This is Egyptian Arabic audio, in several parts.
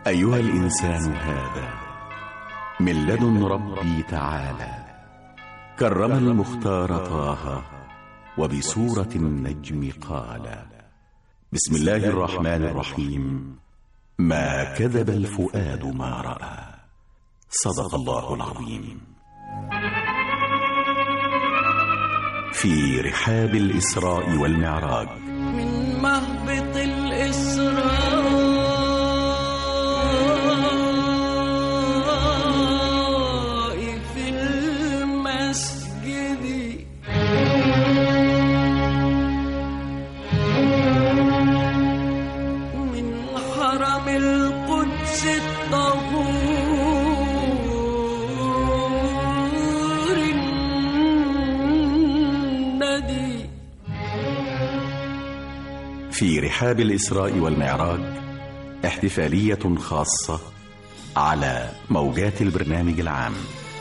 أيها الإنسان هذا من لدن ربي تعالى كرم المختار طه وبسورة النجم قال بسم الله الرحمن الرحيم ما كذب الفؤاد ما رأى صدق الله العظيم في رحاب الإسراء والمعراج من مهبط الإسراء في المسجد من حرم القدس الطهور الندي في رحاب الإسراء والمعراج احتفالية خاصة على موجات البرنامج العام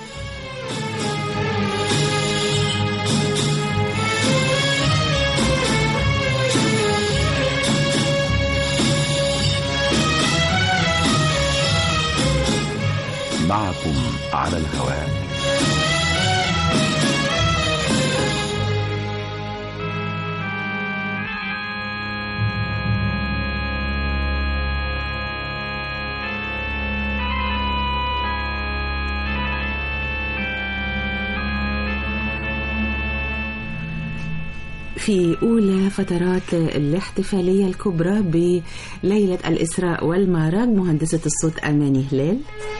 معكم على الهواء في أولى فترات الاحتفالية الكبرى بليلة الإسراء والمعراج مهندسة الصوت أماني هلال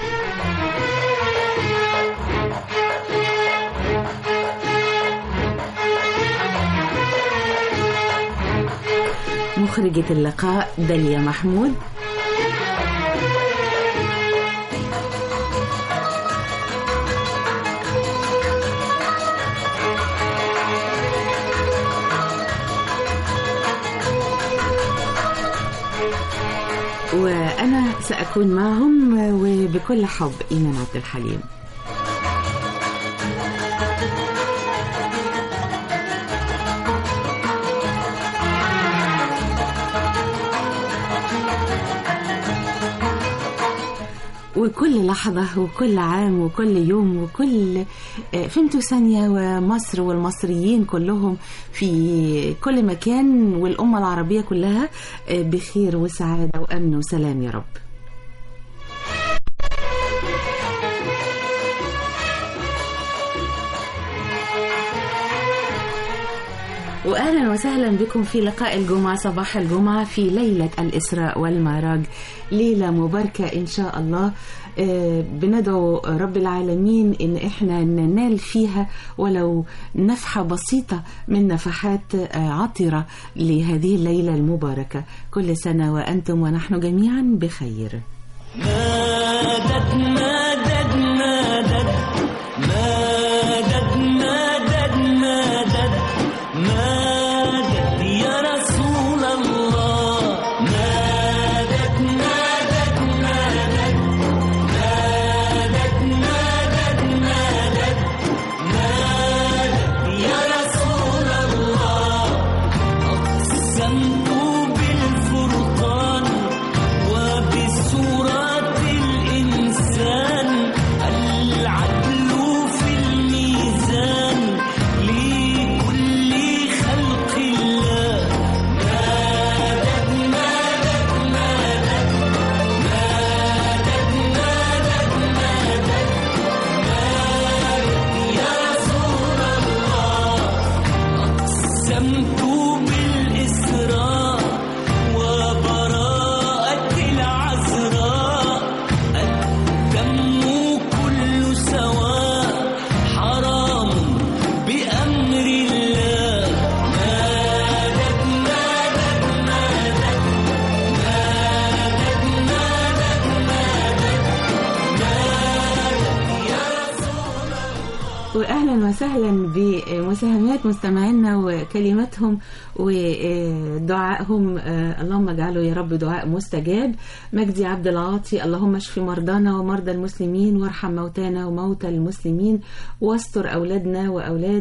مخرجة اللقاء داليا محمود وأنا سأكون معهم وبكل حب إيمان عبد الحليم وكل لحظة وكل عام وكل يوم وكل آه، فهمتوا ثانية ومصر والمصريين كلهم في كل مكان والأمة العربية كلها آه، بخير وسعادة وأمن وسلام يا رب واهلا وسهلا بكم في لقاء الجمعه صباح الجمعه في ليله الاسراء والمعراج ليله مباركه ان شاء الله آه، بندعو رب العالمين ان احنا ننال فيها ولو نفحه بسيطه من نفحات آه، عطره لهذه الليله المباركه كل سنه وانتم ونحن جميعا بخير مدد مدد مدد مدد مدد مدد مدد يا رسول الله مدد مدد مدد مدد مدد مدد مدد يا رسول الله أقسمت بالفرقان وبسورة الإنسان العدل في الميزان لكل خلق الله مدد مدد مدد مدد مدد مدد مدد يا رسول الله أقسمت بالإسراء وبراءة العذراء الدم كل سواء حرام بأمر الله مدد مدد مدد مدد مدد مدد مدد يا رسول واهلا وسهلا بمساهمات مستمعينا وكلماتهم ودعائهم آه، اللهم اجعله يا رب دعاء مستجاب مجدي عبد العاطي اللهم اشف مرضانا ومرضى المسلمين وارحم موتانا وموتى المسلمين واستر اولادنا واولاد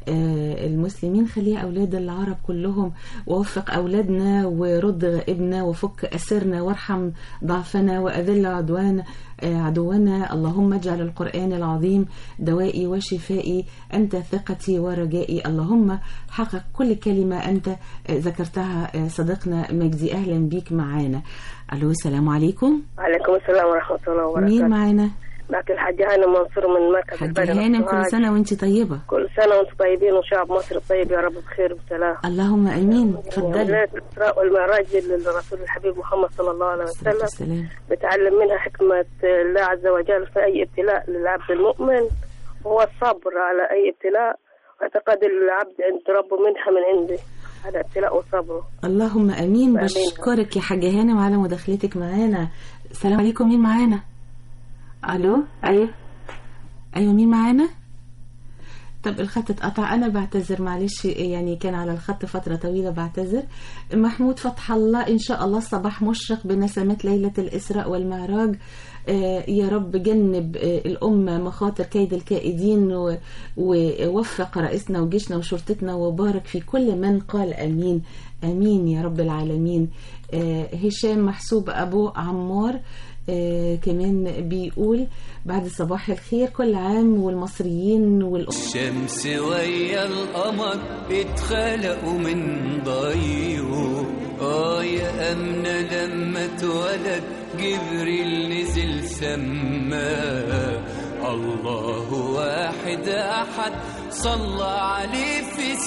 آه، المسلمين خليها أولاد العرب كلهم ووفق أولادنا ورد غائبنا وفك أسرنا وارحم ضعفنا وأذل عدوان آه، عدونا اللهم اجعل القرآن العظيم دوائي وشفائي أنت ثقتي ورجائي اللهم حقق كل كلمة أنت آه، ذكرتها آه، صديقنا مجدي أهلا بيك معانا ألو السلام عليكم وعليكم السلام ورحمة الله وبركاته مين معانا معك الحاجة هانم منصور من مركز حاجة البلد هانم كل السوهاج. سنة وانت طيبة كل سنة وانتم طيبين وشعب مصر طيب يا رب بخير وسلام اللهم امين اتفضلي ليلة الإسراء والمعراج للرسول الحبيب محمد صلى الله عليه الصلاة وسلم والسلام بتعلم منها حكمة الله عز وجل في أي ابتلاء للعبد المؤمن وهو الصبر على أي ابتلاء واعتقاد العبد عند ربه منحة من عنده على ابتلاء وصبره اللهم امين آمين. بشكرك يا حاجة هانم على مداخلتك معانا السلام عليكم مين معانا الو ايوه ايوه مين معانا طب الخط اتقطع انا بعتذر معلش يعني كان على الخط فتره طويله بعتذر محمود فتح الله ان شاء الله الصباح مشرق بنسمات ليله الاسراء والمعراج آه، يا رب جنب آه، الأمة مخاطر كيد الكائدين و- ووفق رئيسنا وجيشنا وشرطتنا وبارك في كل من قال أمين أمين يا رب العالمين آه، هشام محسوب أبو عمار آه، كمان بيقول بعد صباح الخير كل عام والمصريين والأمة الشمس ويا القمر اتخلقوا من ضيو اه يا أمنة لما اتولد جبريل نزل سما الله واحد أحد صلى عليه في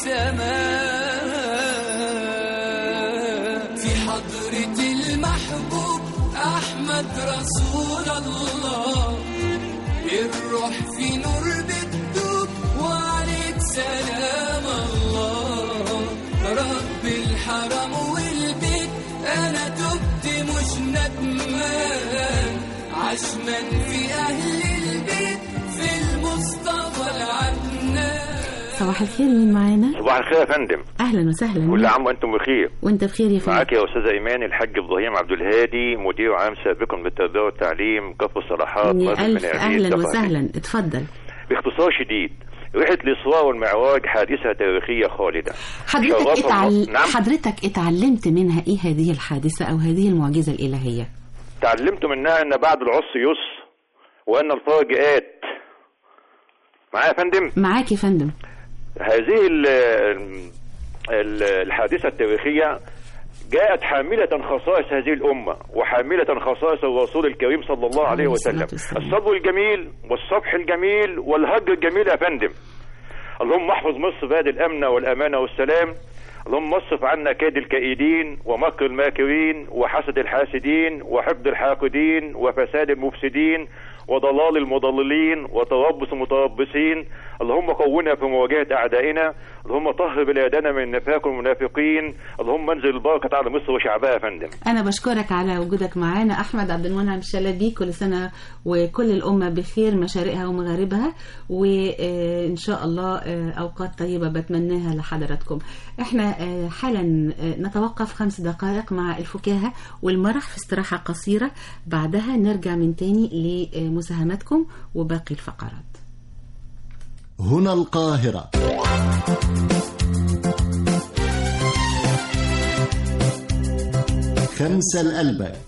سماء في حضرة المحبوب أحمد رسول الله الروح في نور بتدوب وعليك سلام الله رب الحرم والبيت انا تبت مش ندمان عشمان في اهل البيت في المصطفى العدنان صباح الخير مين معانا صباح الخير يا فندم أهلا وسهلا كل عام وانتم بخير وانت بخير يا فندم معاك يا استاذ ايمان الحاج ابراهيم عبد الهادي مدير عام سابقا بالتربيه والتعليم كفر الصلاحات يا مركز ألف من إعداد أهلا دفع وسهلا اتفضل باختصار شديد رحله الاسراء والمعراج حادثه تاريخيه خالده حضرتك شرفها اتعل... الله- نعم حضرتك اتعلمت منها ايه هذه الحادثة او هذه المعجزة الإلهية تعلمت منها ان بعد العصر يسر وان الفرج ات معايا يا فندم معاك يا فندم هذه ال- ال- الحادثة التاريخية جاءت حاملة خصائص هذه الأمة وحاملة خصائص الرسول الكريم صلى الله عليه عليه الصلاة وسلم والسلام. الصبر الجميل والصفح الجميل والهجر الجميل يا فندم اللهم احفظ مصر بلاد الأمن والأمانة والسلام اللهم اصرف عنا كيد الكائدين ومكر الماكرين وحسد الحاسدين وحقد الحاقدين وفساد المفسدين وضلال المضللين وتربص المتربصين اللهم قونا في مواجهة أعدائنا اللهم طهر بلادنا من نفاق المنافقين اللهم انزل البركة على مصر وشعبها يا فندم أنا بشكرك على وجودك معانا أحمد عبد المنعم الشلبي كل سنة وكل الأمة بخير مشارقها ومغاربها وإن شاء الله آه، أوقات طيبة بتمناها لحضراتكم احنا آه، حالا آه، نتوقف خمس دقائق مع الفكاهة والمرح في استراحة قصيرة بعدها نرجع من تاني لمساهماتكم وباقي الفقرات هنا القاهرة خمسة لقلبك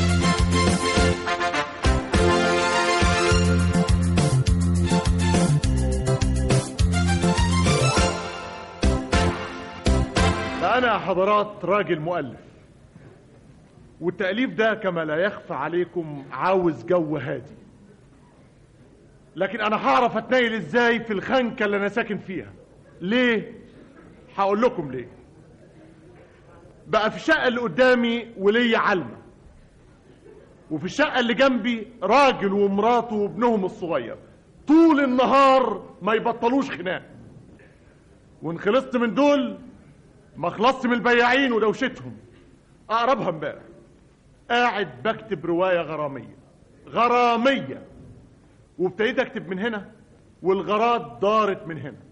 أنا يا حضرات راجل مؤلف والتأليف ده كما لا يخفى عليكم عاوز جو هادي لكن أنا هعرف أتنيل إزاي في الخنكة اللي أنا ساكن فيها ليه؟ هقول لكم ليه بقى في الشقة اللي قدامي وليا علمة وفي الشقة اللي جنبي راجل ومراته وابنهم الصغير طول النهار ما يبطلوش خناق وان خلصت من دول ما خلصت من البياعين ودوشتهم اقربها امبارح قاعد بكتب روايه غراميه غراميه وابتديت اكتب من هنا والغارات دارت من هنا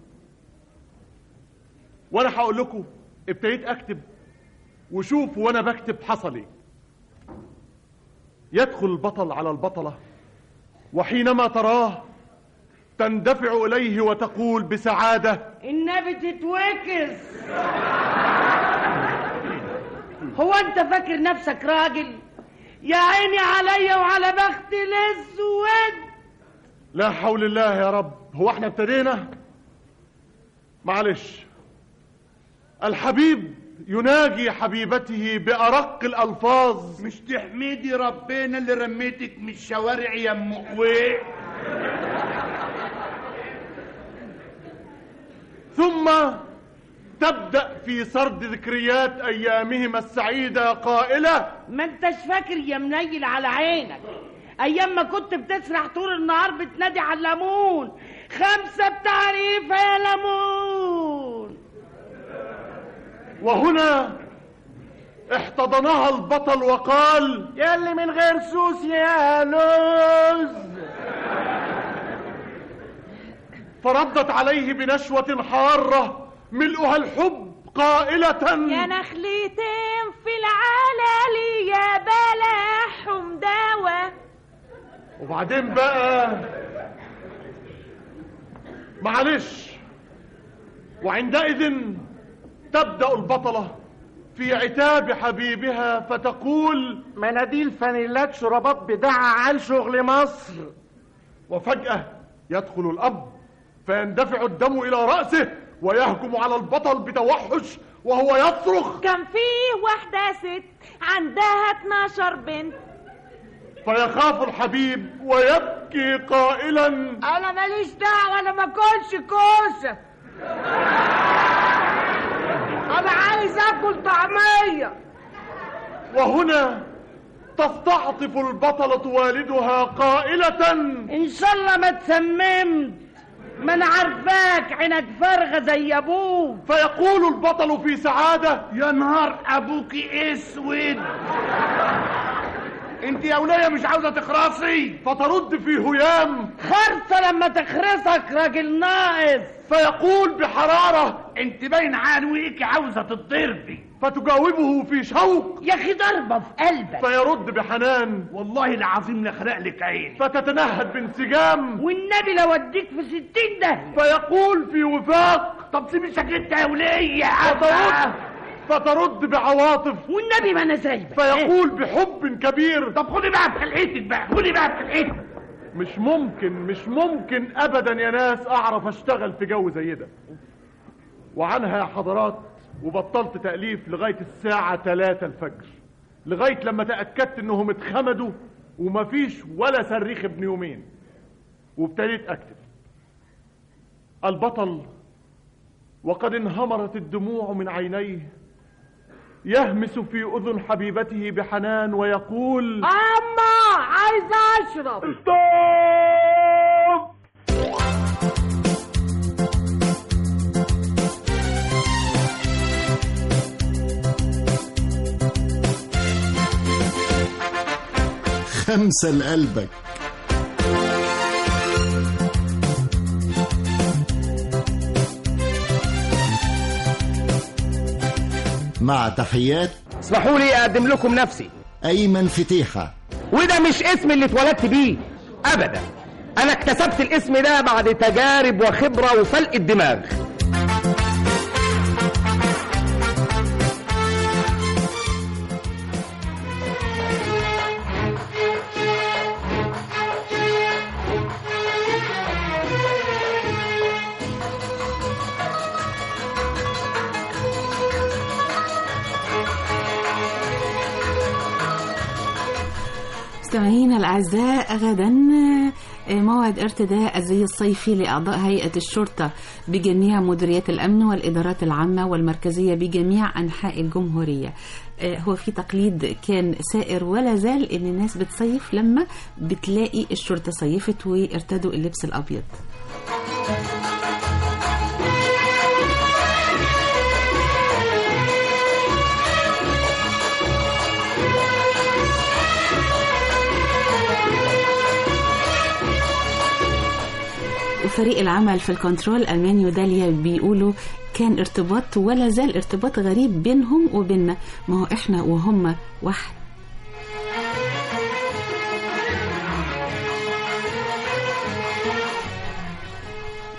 وانا هقول لكم ابتديت اكتب وشوفوا وانا بكتب حصل ايه يدخل البطل على البطله وحينما تراه تندفع إليه وتقول بسعادة النبي تتوكس هو انت فاكر نفسك راجل يا عيني عليا وعلى بختي الاسود لا حول الله يا رب هو احنا ابتدينا معلش الحبيب يناجي حبيبته بأرق الألفاظ مش تحمدي ربنا اللي رميتك من الشوارع يا ام قوي ثم تبدأ في سرد ذكريات أيامهما السعيدة قائلة ما انتش فاكر يا منيل على عينك ايام ما كنت بتسرح طول النهار بتنادي على الليمون خمسة بتعريف يا ليمون وهنا احتضنها البطل وقال ياللي من غير سوس يا لوز فردت عليه بنشوة حارة ملؤها الحب قائلة يا نخلتين في العلالي يا بلاحهم دواء وبعدين بقى معلش وعندئذ تبدأ البطلة في عتاب حبيبها فتقول مناديل فانيلات شرابات بدعة عال شغل مصر وفجأة يدخل الأب فيندفع الدم إلى رأسه ويهجم على البطل بتوحش وهو يصرخ كان فيه واحدة ست عندها 12 بنت فيخاف الحبيب ويبكي قائلا انا ماليش دعوه انا ما اكلش كوسه انا عايز اكل طعميه وهنا تستعطف البطلة والدها قائلة ان شاء الله ما تسممت ما انا عارفاك عينك فارغه زي ابوك فيقول البطل في سعادة يا نهار ابوك اسود انت يا وليه مش عاوزه تخرصي فترد في هيام خرصه لما تخرسك راجل ناقص فيقول بحرارة انت باين عنويك عاوزه تتضربي فتجاوبه في شوق يا اخي ضربه في قلبك فيرد بحنان والله العظيم لخرق لك عين فتتنهد بانسجام والنبي لو اديك في ستين ده فيقول في وفاق طب سيبي سكت يا وليه فترد فترد بعواطف والنبي ما انا سايبك فيقول بحب كبير طب خدي بقى في خلقتك بقى خدي بقى في خلقتك مش ممكن مش ممكن ابدا يا ناس اعرف اشتغل في جو زي ده وعنها يا حضرات وبطلت تأليف لغاية الساعة 3 الفجر لغاية لما تأكدت انهم اتخمدوا ومفيش ولا صريخ ابن يومين وابتديت اكتب البطل وقد انهمرت الدموع من عينيه يهمس في اذن حبيبته بحنان ويقول اما عايز اشرب خمسة لقلبك مع تحيات اسمحوا لي اقدم لكم نفسي أيمن فتيحة وده مش اسم اللي اتولدت بيه ابدا انا اكتسبت الاسم ده بعد تجارب وخبره وفلق الدماغ مستمعينا الأعزاء غدا موعد ارتداء الزي الصيفي لأعضاء هيئة الشرطة بجميع مديريات الأمن والإدارات العامة والمركزية بجميع أنحاء الجمهورية هو في تقليد كان سائر ولا زال إن الناس بتصيف لما بتلاقي الشرطة صيفت وارتدوا اللبس الأبيض وفريق العمل في الكنترول ألمانيا وداليا بيقولوا كان ارتباط ولا زال ارتباط غريب بينهم وبيننا ما هو احنا وهم واحد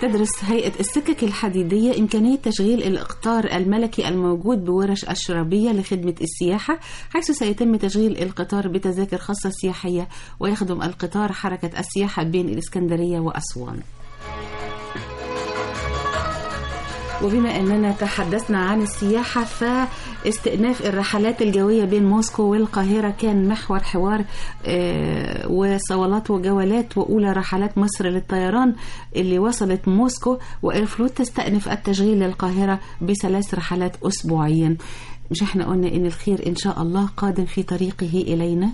تدرس هيئة السكك الحديدية إمكانية تشغيل الإقطار الملكي الموجود بورش الشرابية لخدمة السياحة حيث سيتم تشغيل القطار بتذاكر خاصة سياحية ويخدم القطار حركة السياحة بين الإسكندرية وأسوان وبما أننا تحدثنا عن السياحة فاستئناف الرحلات الجوية بين موسكو والقاهرة كان محور حوار آه، وصولات وجولات وأولى رحلات مصر للطيران اللي وصلت موسكو وإيرفلوت تستأنف التشغيل للقاهرة بثلاث رحلات أسبوعيا مش احنا قلنا ان الخير ان شاء الله قادم في طريقه الينا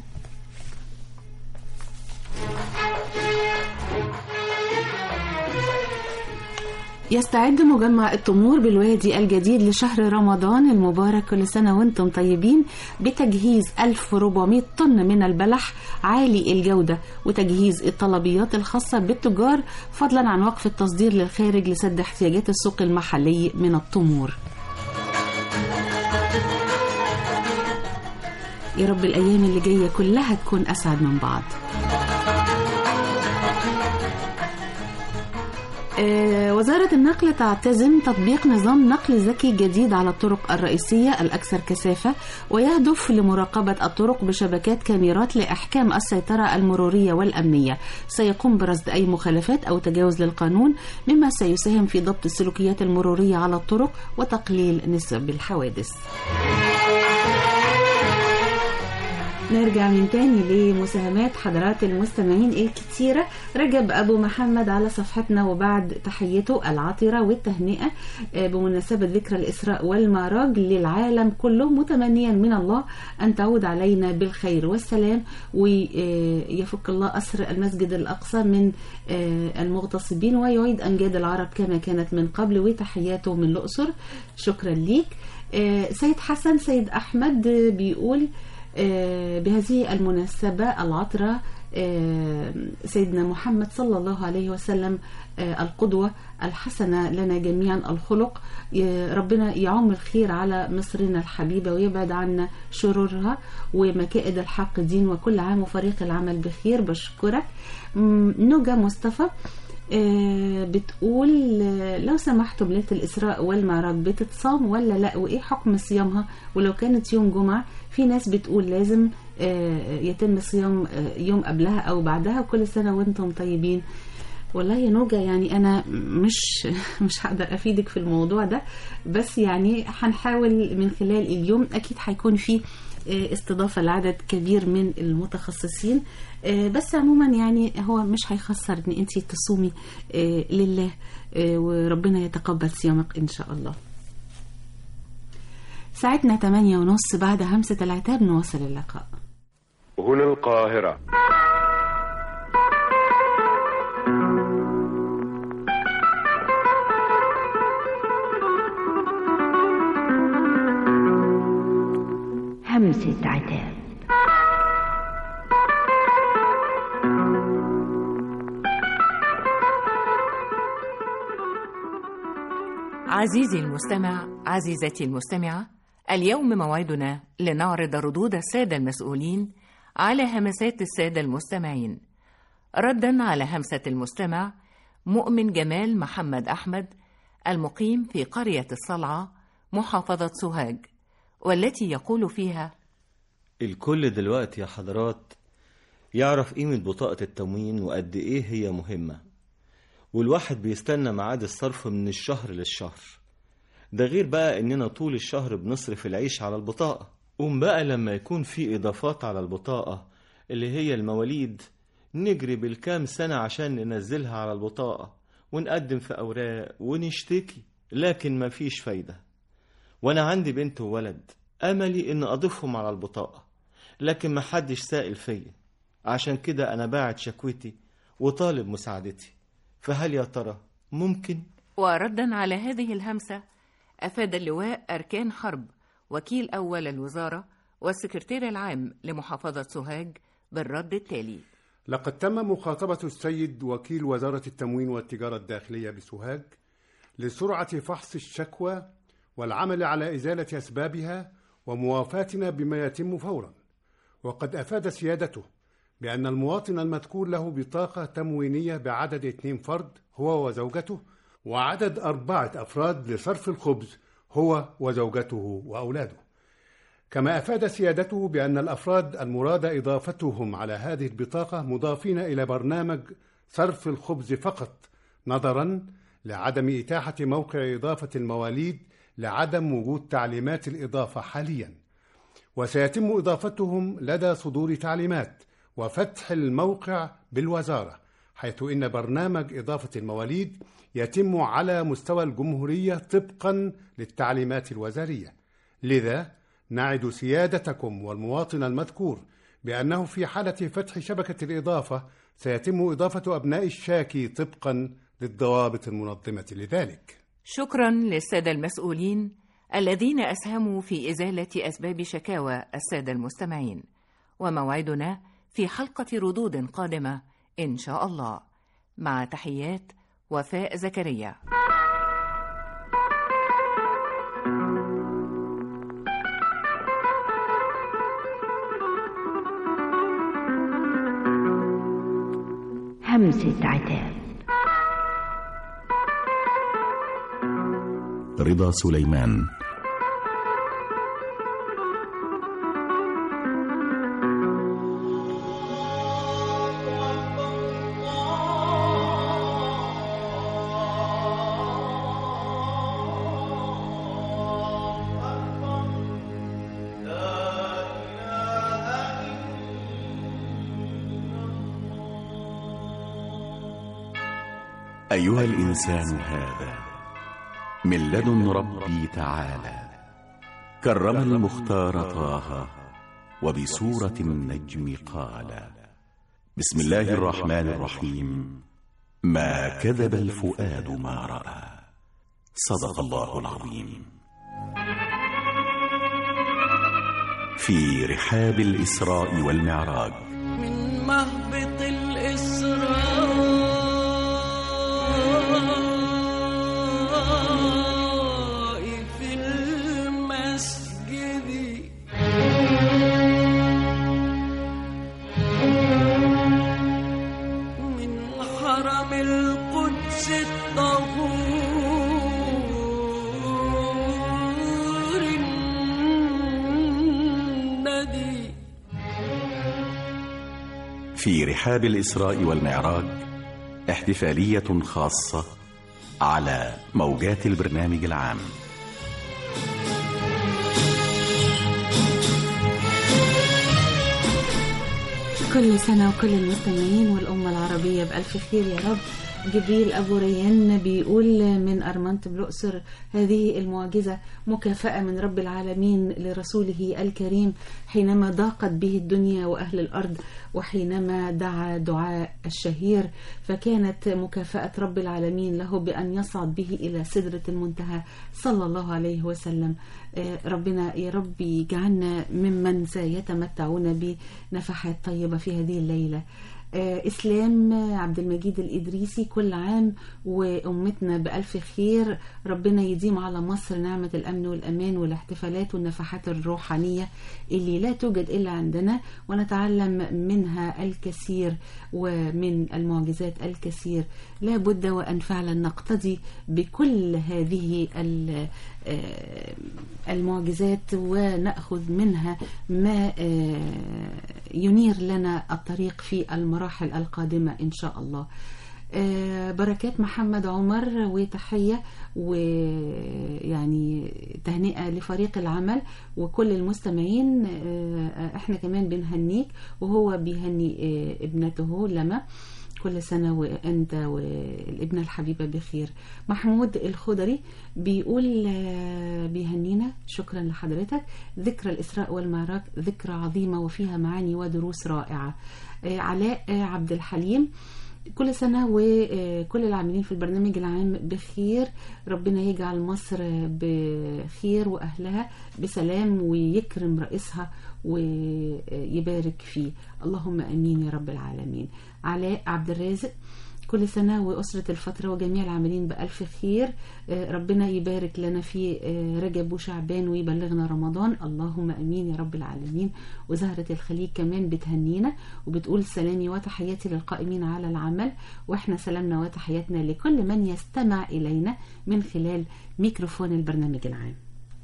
يستعد مجمع التمور بالوادي الجديد لشهر رمضان المبارك كل سنة وانتم طيبين بتجهيز 1400 طن من البلح عالي الجودة وتجهيز الطلبيات الخاصة بالتجار فضلا عن وقف التصدير للخارج لسد احتياجات السوق المحلي من التمور يا رب الأيام اللي جاية كلها تكون أسعد من بعض آه، وزارة النقل تعتزم تطبيق نظام نقل ذكي جديد على الطرق الرئيسية الأكثر كثافة ويهدف لمراقبة الطرق بشبكات كاميرات لإحكام السيطرة المرورية والأمنية سيقوم برصد أي مخالفات أو تجاوز للقانون مما سيساهم في ضبط السلوكيات المرورية على الطرق وتقليل نسب الحوادث نرجع من تاني لمساهمات حضرات المستمعين الكتيرة رجب أبو محمد على صفحتنا وبعد تحيته العطرة والتهنئة آه، بمناسبة ذكرى الإسراء والمعراج للعالم كله متمنيا من الله أن تعود علينا بالخير والسلام ويفك الله أسر المسجد الأقصى من آه، المغتصبين ويعيد أمجاد العرب كما كانت من قبل وتحياته من الأقصر شكرا ليك آه، سيد حسن سيد أحمد آه، بيقول آه، بهذه المناسبة العطرة آه، سيدنا محمد صلى الله عليه وسلم آه، القدوة الحسنة لنا جميعا الخلق ي- ربنا يعم الخير على مصرنا الحبيبة ويبعد عنا شرورها ومكائد الحق دين وكل عام وفريق العمل بخير بشكرك م- نوجا مصطفى آه، بتقول آه، لو سمحتم ليلة الإسراء والمعراج بتتصام ولا لا وإيه حكم صيامها ولو كانت يوم جمعة في ناس بتقول لازم آه، يتم صيام آه، يوم قبلها أو بعدها وكل سنة وانتم طيبين والله يا نوجا يعني أنا مش مش هقدر أفيدك في الموضوع ده بس يعني هنحاول من خلال اليوم أكيد هيكون في آه، استضافة لعدد كبير من المتخصصين آه، بس عموما يعني هو مش هيخسر ان انت تصومي آه، لله آه، وربنا يتقبل صيامك ان شاء الله ساعتنا 8 ونص بعد همسة العتاب نواصل اللقاء هنا القاهرة همسة عتاب عزيزي المستمع عزيزتي المستمعة اليوم موعدنا لنعرض ردود السادة المسؤولين على همسات السادة المستمعين ردا على همسة المستمع مؤمن جمال محمد أحمد المقيم في قرية الصلعة محافظة سوهاج والتي يقول فيها الكل دلوقتي يا حضرات يعرف قيمة بطاقة التموين وقد إيه هي مهمة والواحد بيستنى ميعاد الصرف من الشهر للشهر ده غير بقى إننا طول الشهر بنصرف العيش على البطاقة قوم بقى لما يكون في إضافات على البطاقة اللي هي المواليد نجري بالكام سنة عشان ننزلها على البطاقة ونقدم في أوراق ونشتكي لكن مفيش فايدة وأنا عندي بنت وولد أملي إن أضيفهم على البطاقة لكن محدش سائل فيا عشان كده أنا باعت شكوتي وطالب مساعدتي فهل يا ترى ممكن وردا على هذه الهمسة أفاد اللواء أركان حرب وكيل أول الوزارة والسكرتير العام لمحافظة سوهاج بالرد التالي لقد تم مخاطبة السيد وكيل وزارة التموين والتجارة الداخلية بسوهاج لسرعة فحص الشكوى والعمل على إزالة أسبابها وموافاتنا بما يتم فورا وقد أفاد سيادته بأن المواطن المذكور له بطاقة تموينية بعدد اثنين فرد هو وزوجته وعدد أربعة أفراد لصرف الخبز هو وزوجته وأولاده كما أفاد سيادته بأن الأفراد المراد إضافتهم على هذه البطاقة مضافين إلى برنامج صرف الخبز فقط نظرا لعدم إتاحة موقع إضافة المواليد لعدم وجود تعليمات الإضافة حاليا وسيتم إضافتهم لدى صدور تعليمات وفتح الموقع بالوزارة حيث إن برنامج إضافة المواليد يتم على مستوى الجمهورية طبقا للتعليمات الوزارية لذا نعد سيادتكم والمواطن المذكور بأنه في حالة فتح شبكة الإضافة سيتم إضافة أبناء الشاكي طبقا للضوابط المنظمة لذلك شكرا للسادة المسؤولين الذين أسهموا في إزالة أسباب شكاوى السادة المستمعين وموعدنا في حلقة ردود قادمة إن شاء الله مع تحيات وفاء زكريا همسة عتاب رضا سليمان أيها الإنسان هذا من لدن ربي تعالى كرم المختار طه وبسورة النجم قال بسم الله الرحمن الرحيم ما كذب الفؤاد ما رأى صدق الله العظيم في رحاب الإسراء والمعراج من مهبط الإسراء في المسجد من حرم القدس الطهور الندي في رحاب الإسراء والمعراج احتفالية خاصة على موجات البرنامج العام كل سنة وكل المستمعين والأمة العربية بألف خير يا رب جبريل أبو ريان بيقول من أرمنت بالأقصر هذه المعجزة مكافأة من رب العالمين لرسوله الكريم حينما ضاقت به الدنيا وأهل الأرض وحينما دعا دعاء الشهير فكانت مكافأة رب العالمين له بأن يصعد به إلى سدرة المنتهى صلى الله عليه وسلم آه، ربنا يا رب يجعلنا ممن سيتمتعون بنفحات طيبة في هذه الليلة آه، إسلام عبد المجيد الإدريسي كل عام وأمتنا بألف خير ربنا يديم على مصر نعمة الأمن والأمان والاحتفالات والنفحات الروحانية اللي لا توجد إلا عندنا ونتعلم منها الكثير ومن المعجزات الكثير لا بد وأن فعلا نقتدي بكل هذه ال- آه، المعجزات ونأخذ منها ما آه، ينير لنا الطريق في المراحل القادمة إن شاء الله آه، بركات محمد عمر وتحية ويعني تهنئة لفريق العمل وكل المستمعين آه، احنا كمان بنهنيك وهو بيهني آه، ابنته لما كل سنة وأنت والابنة الحبيبة بخير محمود الخضري بيقول آه، بيهنينا شكرا لحضرتك ذكرى الإسراء والمعراج ذكرى عظيمة وفيها معاني ودروس رائعة آه، علاء آه، عبد الحليم كل سنة وكل العاملين في البرنامج العام بخير ربنا يجعل مصر بخير وأهلها بسلام ويكرم رئيسها ويبارك فيه اللهم أمين يا رب العالمين علاء عبد الرازق كل سنة وأسرة الفترة وجميع العاملين بألف خير آه، ربنا يبارك لنا في آه، رجب وشعبان ويبلغنا رمضان اللهم أمين يا رب العالمين وزهرة الخليج كمان بتهنينا وبتقول سلامي وتحياتي للقائمين على العمل وإحنا سلامنا وتحياتنا لكل من يستمع إلينا من خلال ميكروفون البرنامج العام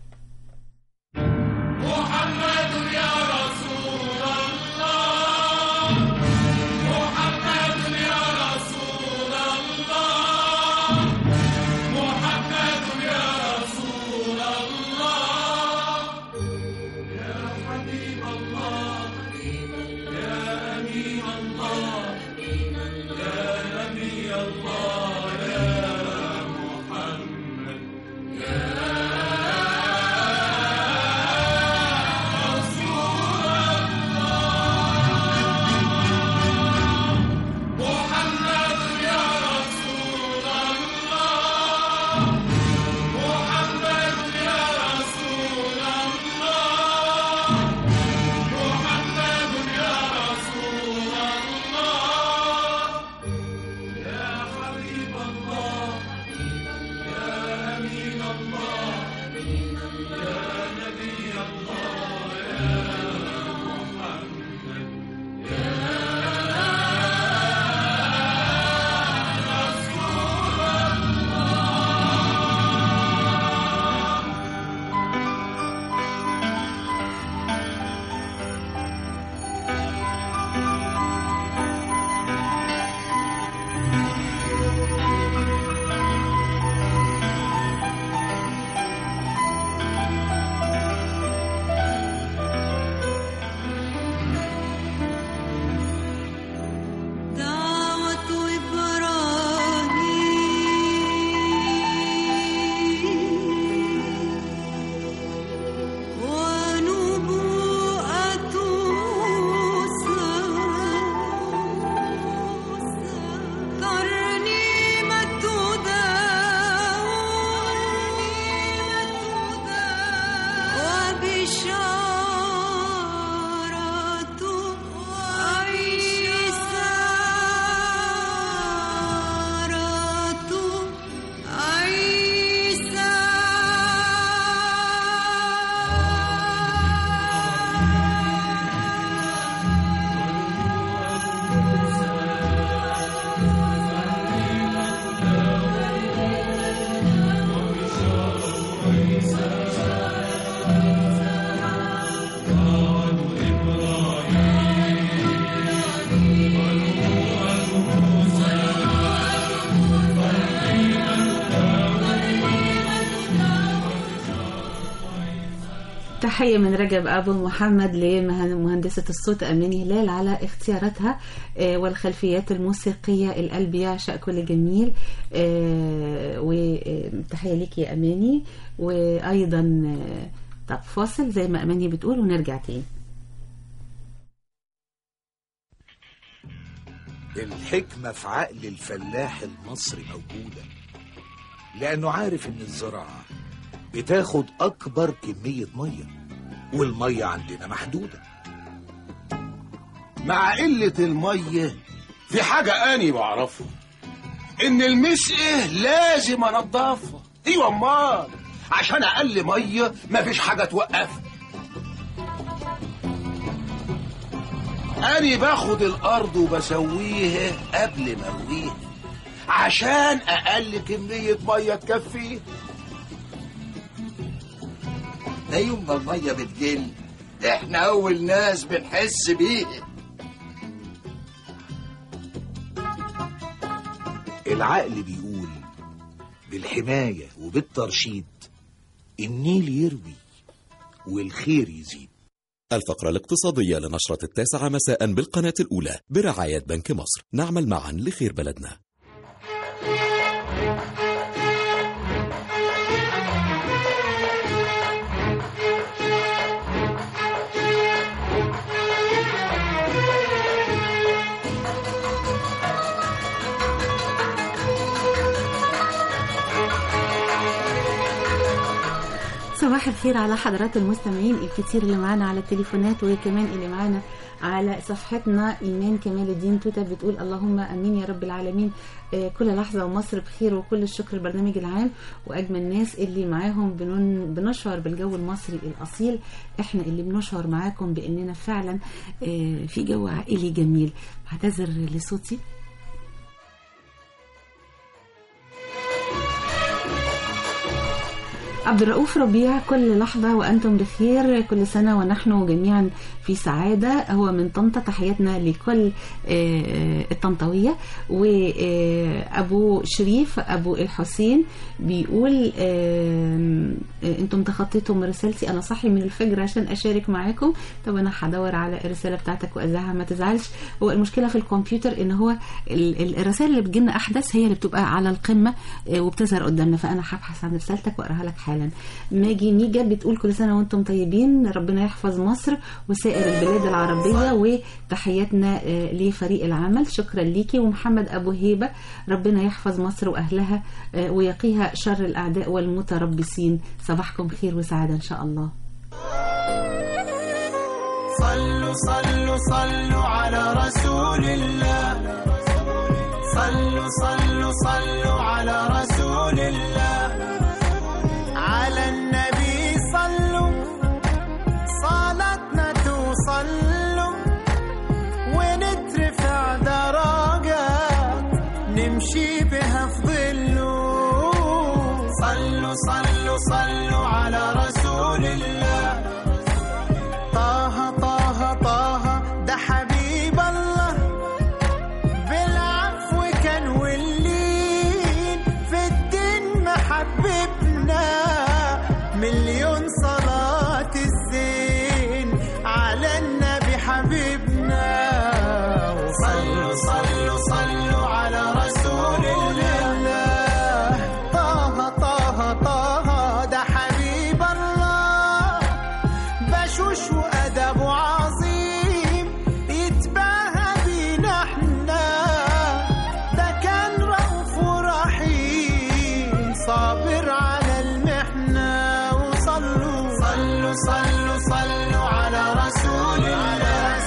محمد يا رسول الله محمد يا رسول الله محمد يا رسول الله يا حبيب الله يا أمين الله يا نبي الله يا محمد يا محمد يا رسول الله محمد يا رسول الله محمد يا رسول الله يا حبيب الله يا أمين الله يا نبي الله يا محمد دعوة إبراهيم ونبوءة موسى ترنيمة داود وبشارة عيسى عيسى تحية من رجب أبو محمد لمهندسة الصوت أماني هلال على اختياراتها آه، والخلفيات الموسيقية القلب يعشق كل جميل آه، وتحية ليك يا أماني وأيضا آه، طب فاصل زي ما أماني بتقول ونرجع تاني الحكمة في عقل الفلاح المصري موجودة لأنه عارف إن الزراعة بتاخد أكبر كمية مية والمية عندنا محدودة مع قلة المية في حاجة أني بعرفها إن المسقة لازم أنضفها أيوة أمال عشان أقل مية مفيش حاجة توقفها أني باخد الأرض وبسويها قبل ما أرويها عشان أقل كمية مية تكفيها ده يوم ما المية بتقل احنا أول ناس بنحس بيها العقل بيقول بالحماية وبالترشيد النيل يروي والخير يزيد الفقرة الاقتصادية لنشرة التاسعة مساء بالقناة الأولى برعاية بنك مصر نعمل معا لخير بلدنا صباح صباح الخير على حضرات المستمعين الكتير اللي معانا على التليفونات وكمان اللي معانا على صفحتنا ايمان كمال الدين توتا بتقول اللهم امين يا رب العالمين آه، كل لحظه ومصر بخير وكل الشكر البرنامج العام واجمل ناس اللي معاهم بنن- بنشعر بالجو المصري الاصيل احنا اللي بنشعر معاكم باننا فعلا آه، في جو عائلي جميل بعتذر لصوتي عبد الرؤوف ربيع كل لحظة وأنتم بخير كل سنة ونحن جميعا في سعادة هو من طنطا تحياتنا لكل آه، الطنطاوية وأبو شريف أبو الحسين بيقول آه، آه، أنتم تخطيتم رسالتي أنا صاحي من الفجر عشان أشارك معاكم طب أنا هدور على الرسالة بتاعتك وأذاعها ما تزعلش هو المشكلة في الكمبيوتر إن هو ال- ال- الرسائل اللي بتجيلنا أحدث هي اللي بتبقى على القمة آه، وبتظهر قدامنا فأنا هبحث عن رسالتك وأقراها لك حالا ماجي ميجا بتقول كل سنة وأنتم طيبين ربنا يحفظ مصر وسائر البلاد العربية وتحياتنا آه، لفريق العمل شكرا ليكي ومحمد أبو هيبة ربنا يحفظ مصر وأهلها آه، ويقيها شر الأعداء والمتربصين صباحكم خير وسعادة إن شاء الله صلوا صلوا صلوا على رسول الله صلوا صلوا صلوا على رسول الله على النبي صلوا صلاتنا توصلوا ونترفع درجات نمشي بها في ظله صلوا صلوا صلوا على رسول الله طه طه طه ده حبيب الله بالعفو كان واللين في الدين محببنا مليون صلاة الزين على النبي حبيبنا وصلوا صلوا صلوا على رسول الله طه طه طه ده حبيب الله بشوش وأدب عظيم يتباهى بينا احنا ده كان رؤوف ورحيم صابر على المحنة وصلوا صلوا صلوا صلوا على رسول الله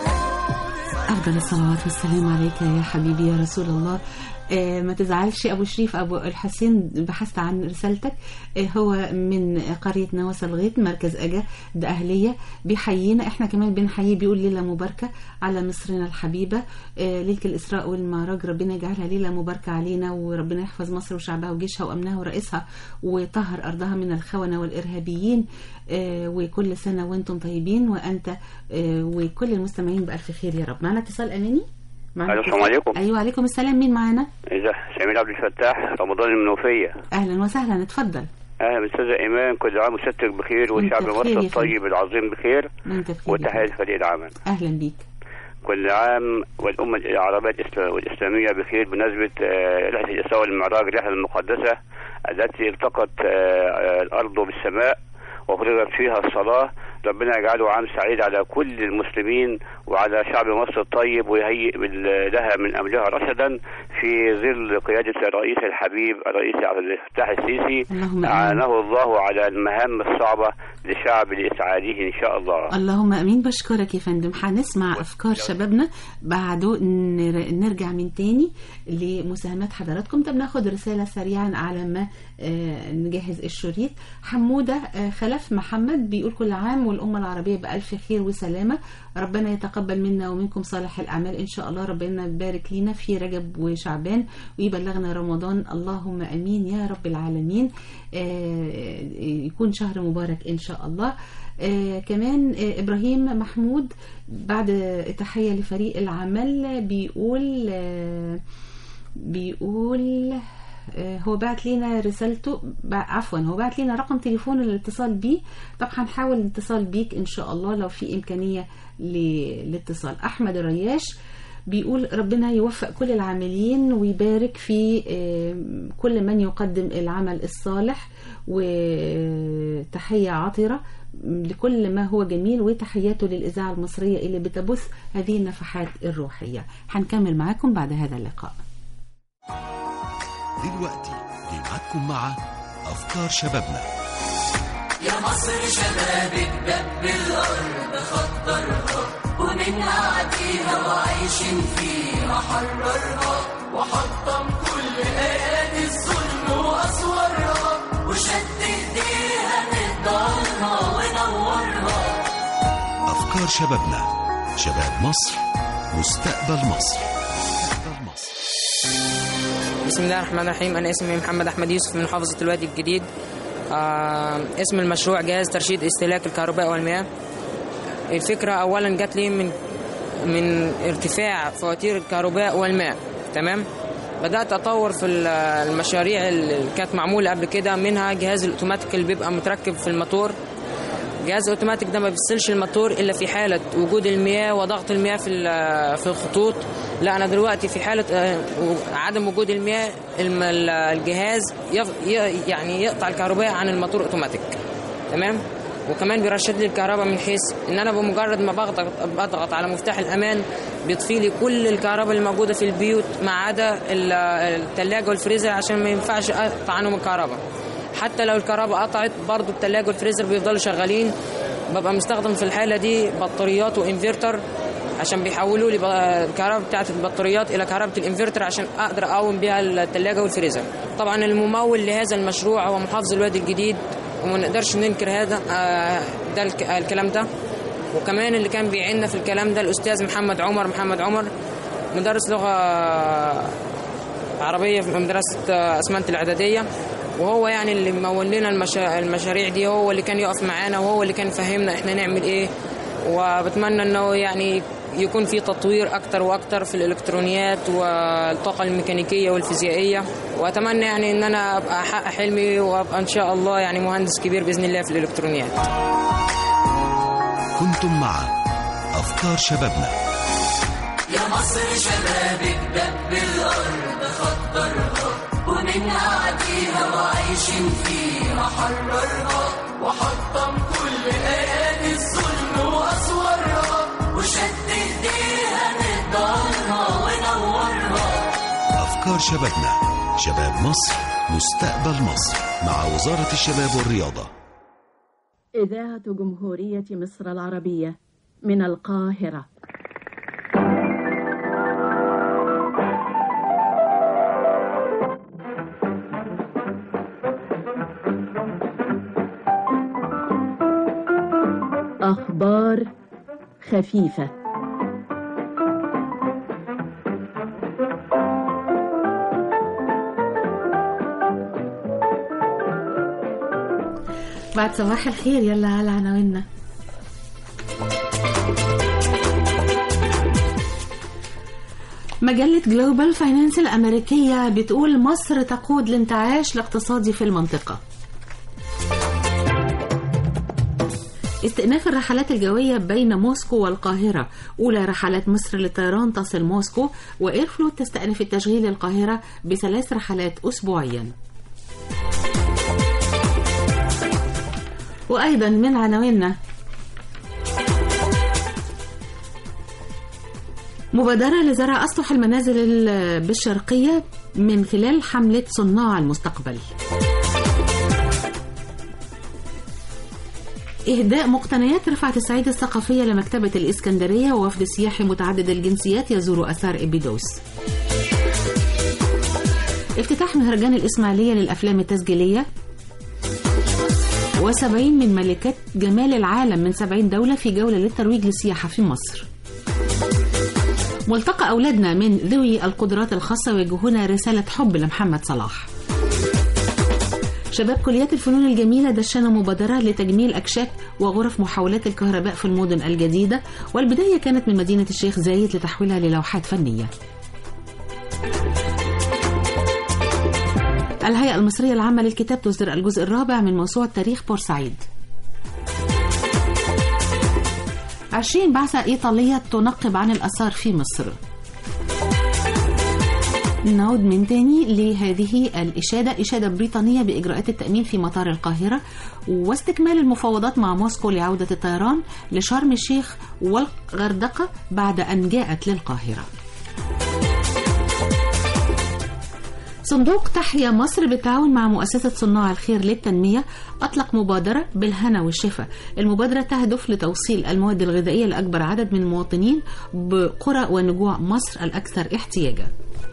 أفضل الصلوات والسلام عليك يا حبيبي يا رسول الله آه، ما تزعلش أبو شريف أبو الحسين بحثت عن رسالتك آه، هو من قرية نواس الغيط مركز أجا ده أهلية بيحيينا إحنا كمان بنحييه بيقول ليلة مباركة على مصرنا الحبيبة آه، ليلة الإسراء والمعراج ربنا يجعلها ليلة مباركة علينا وربنا يحفظ مصر وشعبها وجيشها وأمنها ورئيسها وطهر أرضها من الخونة والإرهابيين آه، وكل سنة وأنتم طيبين وأنت آه، وكل المستمعين بألف خير يا رب معنا اتصال أماني معنا ألو، السلام اتصال. عليكم. أيوة عليكم السلام مين معانا إذا سمير عبد الفتاح رمضان المنوفية أهلا وسهلا اتفضل أهلا بالأستاذة إيمان كل عام وستك بخير وشعب بخير مصر يا الطيب العظيم بخير وأنت بخير وتحية لفريق العمل أهلا بيك كل عام والأمة العربية الإسلا- والإسلامية بخير بمناسبة آه، رحلة الإسراء والمعراج الرحلة المقدسة التي التقت آه، آه، الأرض بالسماء وفرضت فيها الصلاة ربنا يجعله عام سعيد على كل المسلمين وعلى شعب مصر الطيب ويهيئ بال- لها من أمرها رشدا في ظل قيادة الرئيس الحبيب الرئيس عبد الفتاح السيسي اللهم آمين. أعانه الله على المهام الصعبة لشعب لإسعاده إن شاء الله اللهم امين بشكرك يا فندم هنسمع افكار شبابنا بعده نر- نرجع من تاني لمساهمات حضراتكم طب ناخد رساله سريعا على ما آه، نجهز الشريط حموده آه، خلف محمد بيقول كل عام والامه العربيه بالف خير وسلامه ربنا يتقبل منا ومنكم صالح الاعمال ان شاء الله ربنا يبارك لينا في رجب وشعبان ويبلغنا رمضان اللهم امين يا رب العالمين آه، يكون شهر مبارك ان شاء الله آه كمان آه ابراهيم محمود بعد تحيه لفريق العمل بيقول آه بيقول آه هو بعت لنا رسالته بع- عفوا هو بعت لنا رقم تليفون الاتصال بيه طب هنحاول الاتصال بيك ان شاء الله لو في امكانيه للاتصال احمد الرياش بيقول ربنا يوفق كل العاملين ويبارك في آه، كل من يقدم العمل الصالح وتحية عطرة لكل ما هو جميل وتحياته للإذاعة المصرية اللي بتبث هذه النفحات الروحية هنكمل معاكم بعد هذا اللقاء دلوقتي جه معاكم مع أفكار شبابنا يا مصر شبابك دب الأرض خطرها ومن عديها وعايشين فيها حررها وحطم كل آيات الظلم وأسوارها وشد إيديها نقدرها ونورها أفكار شبابنا شباب مصر مستقبل مصر بسم الله الرحمن الرحيم أنا اسمي محمد أحمد يوسف من محافظة الوادي الجديد آه اسم المشروع جهاز ترشيد استهلاك الكهرباء والمياه الفكرة أولا جات لي من من ارتفاع فواتير الكهرباء والماء تمام بدأت أطور في ال- المشاريع اللي كانت معمولة قبل كده منها جهاز الأوتوماتيك اللي بيبقى متركب في الموتور جهاز الاوتوماتيك ده ما بيفصلش الموتور الا في حاله وجود المياه وضغط المياه في ال- في الخطوط لا انا دلوقتي في حاله آه، عدم وجود المياه الم- ال- الجهاز يف- ي- يعني يقطع الكهرباء عن الموتور اوتوماتيك تمام وكمان بيرشد لي الكهرباء من حيث ان انا بمجرد ما بضغط بضغط على مفتاح الامان بيطفي لي كل الكهرباء الموجوده في البيوت ما عدا ال- الثلاجه والفريزر عشان ما ينفعش اقطع عنهم الكهرباء حتى لو الكهرباء قطعت برضو الثلاجه والفريزر بيفضلوا شغالين ببقى مستخدم في الحاله دي بطاريات وانفرتر عشان بيحولوا لي بقى الكهرباء بتاعت البطاريات الى كهرباء الانفرتر عشان اقدر اقوم بيها الثلاجه والفريزر طبعا الممول لهذا المشروع هو محافظ الوادي الجديد وما نقدرش ننكر هذا آه، ده الك- الكلام ده وكمان اللي كان بيعيننا في الكلام ده الاستاذ محمد عمر محمد عمر مدرس لغه عربيه في مدرسه آه، اسمنت الاعداديه وهو يعني اللي مول لنا المشا... المشاريع دي هو اللي كان يقف معانا وهو اللي كان فهمنا احنا نعمل ايه وبتمنى انه يعني يكون في تطوير اكتر واكتر في الالكترونيات والطاقه الميكانيكيه والفيزيائيه واتمنى يعني ان انا ابقى احقق حلمي وابقى ان شاء الله يعني مهندس كبير باذن الله في الالكترونيات كنتم مع أفكار شبابنا يا مصر شبابك دب الأرض خطرها ومن عديها وعايشين فيها حررها وحطم كل آيات الظلم وأسوارها وشد إيديها نقدرها ونورها أفكار شبابنا شباب مصر مستقبل مصر مع وزارة الشباب والرياضة إذاعة جمهورية مصر العربية من القاهرة أخبار خفيفة بعد صباح الخير يلا على عناويننا مجلة جلوبال فاينانس الأمريكية بتقول مصر تقود الانتعاش الاقتصادي في المنطقة استئناف الرحلات الجوية بين موسكو والقاهرة أولى رحلات مصر للطيران تصل موسكو وإيرفلوت تستأنف التشغيل القاهرة بثلاث رحلات أسبوعيا وأيضا من عناويننا مبادرة لزرع أسطح المنازل ال- بالشرقية من خلال حملة صناع المستقبل إهداء مقتنيات رفعت السعيد الثقافية لمكتبة الإسكندرية ووفد سياحي متعدد الجنسيات يزور أثار إبيدوس افتتاح مهرجان الإسماعيلية للأفلام التسجيلية وسبعين من ملكات جمال العالم من سبعين دولة في جولة للترويج للسياحة في مصر ملتقى أولادنا من ذوي القدرات الخاصة يوجهون رسالة حب لمحمد صلاح شباب كليات الفنون الجميلة دشنوا مبادرة لتجميل أكشاك وغرف محاولات الكهرباء في المدن الجديدة والبداية كانت من مدينة الشيخ زايد لتحويلها للوحات فنية الهيئة المصرية العامة للكتاب تصدر الجزء الرابع من موسوعة تاريخ بورسعيد عشرين بعثة إيطالية تنقب عن الآثار في مصر نعود من تاني لهذه الإشادة إشادة بريطانية بإجراءات التأمين في مطار القاهرة واستكمال المفاوضات مع موسكو لعودة الطيران لشرم الشيخ والغردقة بعد أن جاءت للقاهرة صندوق تحيا مصر بالتعاون مع مؤسسة صناع الخير للتنمية أطلق مبادرة بالهنا والشفا المبادرة تهدف لتوصيل المواد الغذائية لأكبر عدد من المواطنين بقرى ونجوع مصر الأكثر احتياجا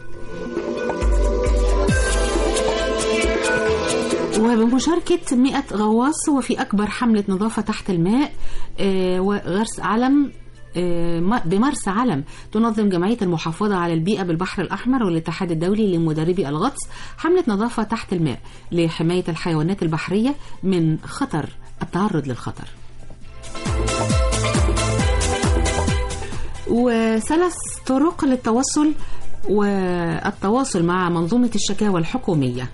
وبمشاركة 100 غواص وفي أكبر حملة نظافة تحت الماء آه، وغرس علم آه، م- بمرسى علم تنظم جمعية المحافظة على البيئة بالبحر الأحمر والاتحاد الدولي لمدربي الغطس حملة نظافة تحت الماء لحماية الحيوانات البحرية من خطر التعرض للخطر وثلاث طرق للتوصل والتواصل مع منظومة الشكاوى الحكومية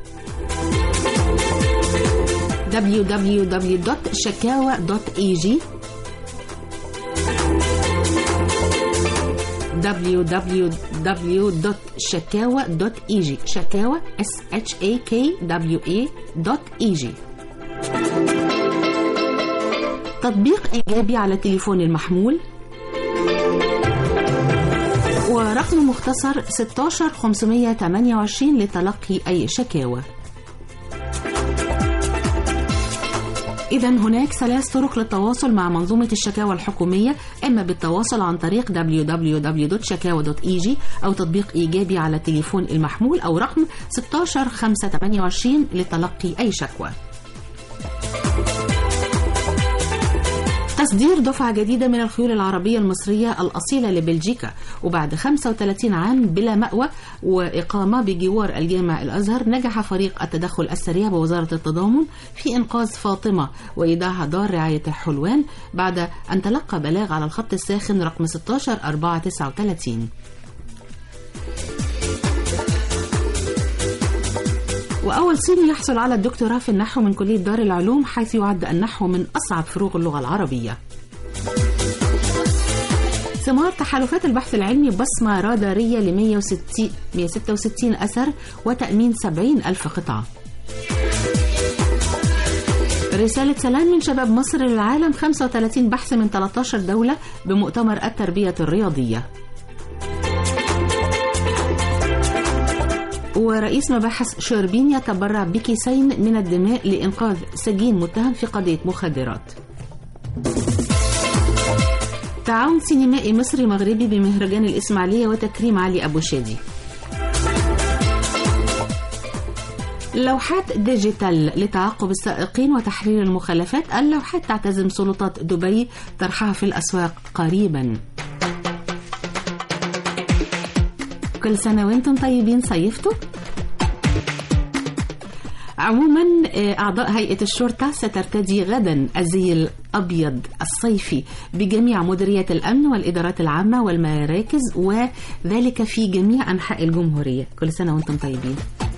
www.shakawa.ag www.shakawa.eg شكاوى s h a k w a dot e g تطبيق إيجابي على التليفون المحمول ورقم مختصر 16528 لتلقي أي شكاوى إذا هناك ثلاث طرق للتواصل مع منظومة الشكاوى الحكومية إما بالتواصل عن طريق www.shakawa.eg أو تطبيق إيجابي على التليفون المحمول أو رقم 16528 لتلقي أي شكوى تصدير دفعة جديدة من الخيول العربية المصرية الأصيلة لبلجيكا وبعد 35 عام بلا مأوى وإقامة بجوار الجامع الأزهر نجح فريق التدخل السريع بوزارة التضامن في إنقاذ فاطمة وإيداعها دار رعاية حلوان بعد أن تلقى بلاغ على الخط الساخن رقم 16439 وأول صيني يحصل على الدكتوراه في النحو من كلية دار العلوم حيث يعد النحو من أصعب فروع اللغة العربية ثمار تحالفات البحث العلمي بصمة رادارية ل 160 166 أثر وتأمين 70 ألف قطعة رسالة سلام من شباب مصر للعالم 35 بحث من 13 دولة بمؤتمر التربية الرياضية ورئيس مباحث شربين يتبرع بكيسين من الدماء لإنقاذ سجين متهم في قضية مخدرات تعاون سينمائي مصري مغربي بمهرجان الإسماعيلية وتكريم علي أبو شادي لوحات ديجيتال لتعقب السائقين وتحرير المخالفات اللوحات تعتزم سلطات دبي طرحها في الأسواق قريبا كل سنة وانتم طيبين صيفتوا عموما أعضاء هيئة الشرطة سترتدي غدا الزي الأبيض الصيفي بجميع مديريات الأمن والإدارات العامة والمراكز وذلك في جميع أنحاء الجمهورية كل سنة وانتم طيبين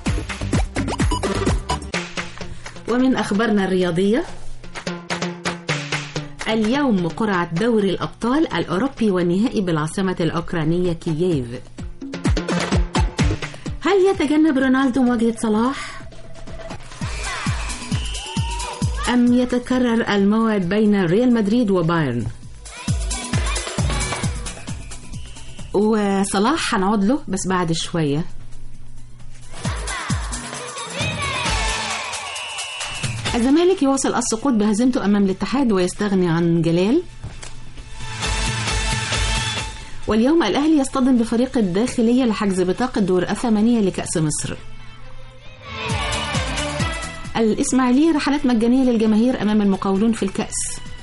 ومن أخبارنا الرياضية اليوم قرعة دوري الأبطال الأوروبي والنهائي بالعاصمة الأوكرانية كييف هل يتجنب رونالدو مواجهة صلاح؟ أم يتكرر الموعد بين ريال مدريد وبايرن؟ وصلاح هنقعد له بس بعد شوية الزمالك يواصل السقوط بهزيمته أمام الاتحاد ويستغني عن جلال واليوم الأهلي يصطدم بفريق الداخلية لحجز بطاقة دور الثمانية لكأس مصر الإسماعيلية رحلات مجانية للجماهير أمام المقاولون في الكأس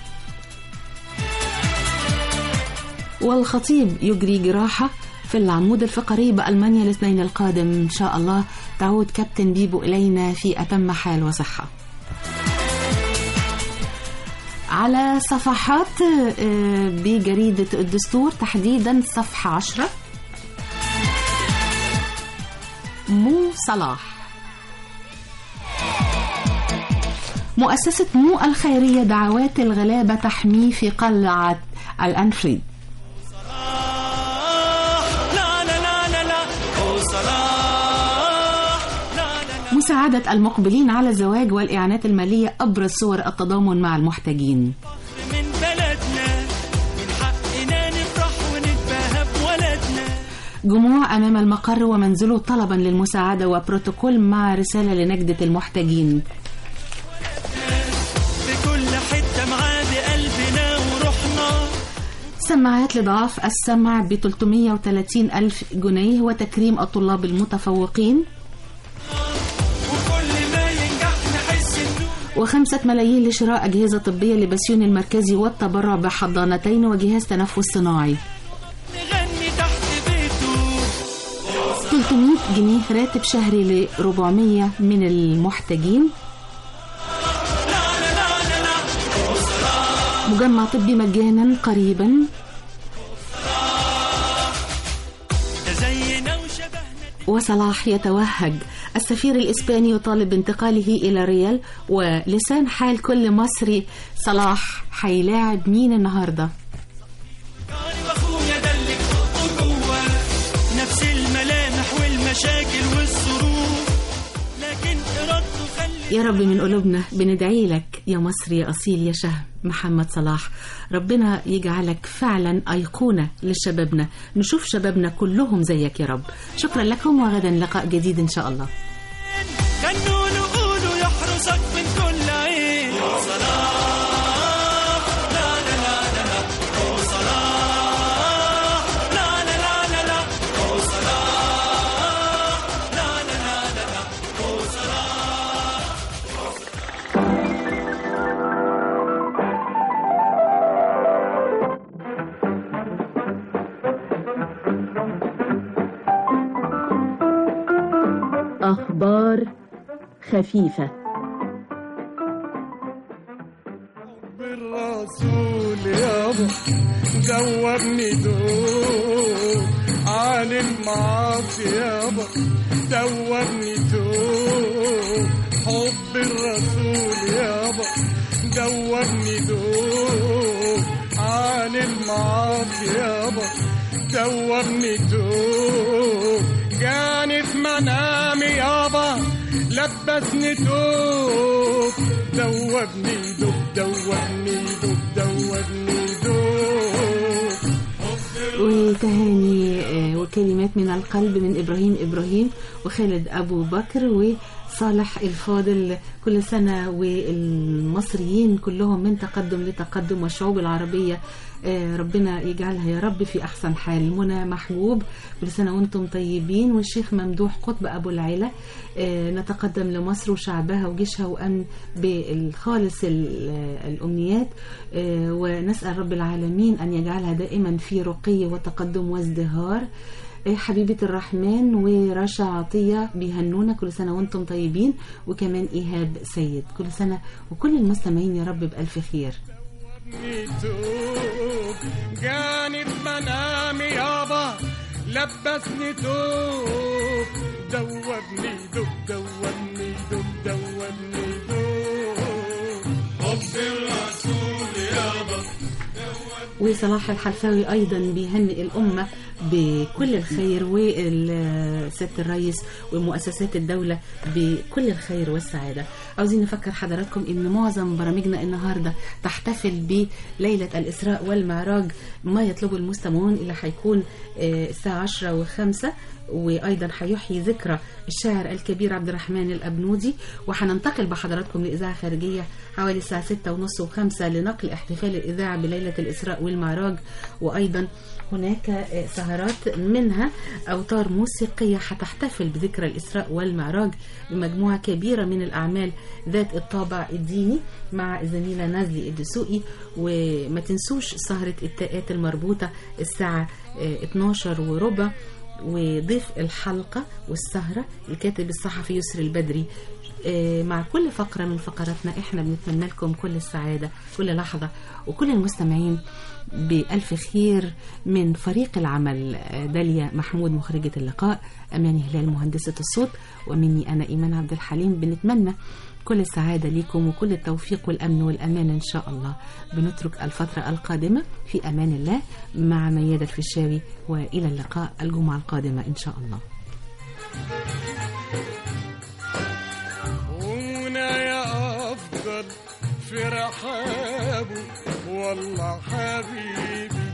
والخطيب يجري جراحة في العمود الفقري بألمانيا الاثنين القادم إن شاء الله تعود كابتن بيبو إلينا في أتم حال وصحة على صفحات بجريدة الدستور تحديدا صفحة عشرة مو صلاح مؤسسة مو الخيرية دعوات الغلابة تحميه في قلعة الأنفريد مساعدة المقبلين على الزواج والإعانات المالية أبرز صور التضامن مع المحتاجين من بلدنا من حقنا نفرح ونتباهى بولدنا جموع أمام المقر ومنزله طلبا للمساعدة وبروتوكول مع رسالة لنجدة المحتاجين في كل حتة معاه بقلبنا وروحنا سماعات لضعاف السمع ب 330 ألف جنيه وتكريم الطلاب المتفوقين وكل ما ينجح نحس انه وخمسة ملايين لشراء أجهزة طبية لبسيون المركزي والتبرع بحضانتين وجهاز تنفس صناعي نغني تحت بيته 300 جنيه راتب شهري ل 400 من المحتاجين مجمع طبي مجانا قريبا تزينا وشبهنا وصلاح يتوهج السفير الإسباني يطالب بانتقاله إلى ريال ولسان حال كل مصري صلاح هيلاعب مين النهارده واخويا ده اللي خطه جوه نفس الملامح والمشاكل والظروف لكن ارادته خلي يا رب من قلوبنا بندعي لك يا مصر يا أصيل يا شهم محمد صلاح ربنا يجعلك فعلا أيقونة لشبابنا نشوف شبابنا كلهم زيك يا رب شكرا لكم وغدا لقاء جديد إن شاء الله غنوا له قولوا يحرسك من كل عين صلاح لا لا لا لا لا هو صلاح لا لا لا لا لا هو صلاح لا لا لا لا لا هو صلاح أخبار خفيفة بالرسول يابا دوبني دوب عن المعاصي يابا دوبني دوب حب الرسول يابا دوبني دوب عن المعاصي يابا دوبني دوب جاني في منامي يابا لبسني توب دوبني دوب دوبني دوب دوبني دوب وتهاني آه، وكلمات من القلب من إبراهيم إبراهيم وخالد أبو بكر وصالح الفاضل كل سنة والمصريين كلهم من تقدم لتقدم والشعوب العربية آه، ربنا يجعلها يا رب في أحسن حال منى محبوب كل سنة وانتم طيبين والشيخ ممدوح قطب أبو العيلة آه، نتقدم لمصر وشعبها وجيشها وأمن بالخالص ال- آه، الأمنيات آه، ونسأل رب العالمين أن يجعلها دائما في رقي وتقدم وازدهار آه، حبيبة الرحمن ورشا عطية بيهنونا كل سنة وانتم طيبين وكمان إيهاب سيد كل سنة وكل المستمعين يا رب بألف خير توب جاني في منامي يابا لبسني توب دوبني دوب دوبني دوب دوبني دوب حب الرسول يابا وصلاح الحلفاوي ايضا بيهنئ الامه بكل الخير والسياده الرئيس ومؤسسات الدوله بكل الخير والسعاده عاوزين نفكر حضراتكم ان معظم برامجنا النهارده تحتفل بليله الاسراء والمعراج ما يطلبه المستمعون اللي هيكون آه، الساعه 10 و5 وايضا هيحيي ذكرى الشاعر الكبير عبد الرحمن الابنودي وهننتقل بحضراتكم لاذاعه خارجيه حوالي الساعه 6 ونص و5 لنقل احتفال الاذاعه بليله الاسراء والمعراج وايضا هناك آه، سهرات منها اوتار موسيقيه هتحتفل بذكرى الاسراء والمعراج بمجموعه كبيره من الاعمال ذات الطابع الديني مع الزميله نازلي الدسوقي وما تنسوش سهره التاءات المربوطه الساعه آه، 12 وربع وضيف الحلقة والسهرة الكاتب الصحفي يسري البدري آه، مع كل فقرة من فقراتنا احنا بنتمنى لكم كل السعادة كل لحظة وكل المستمعين بألف خير من فريق العمل آه، داليا محمود مخرجة اللقاء أماني هلال مهندسة الصوت ومني أنا إيمان عبد الحليم بنتمنى كل السعادة ليكم وكل التوفيق والأمن والأمان إن شاء الله بنترك الفترة القادمة في أمان الله مع ميادة الفيشاوي وإلى اللقاء الجمعة القادمة إن شاء الله هنا يا أفضل في رحابه والله حبيبي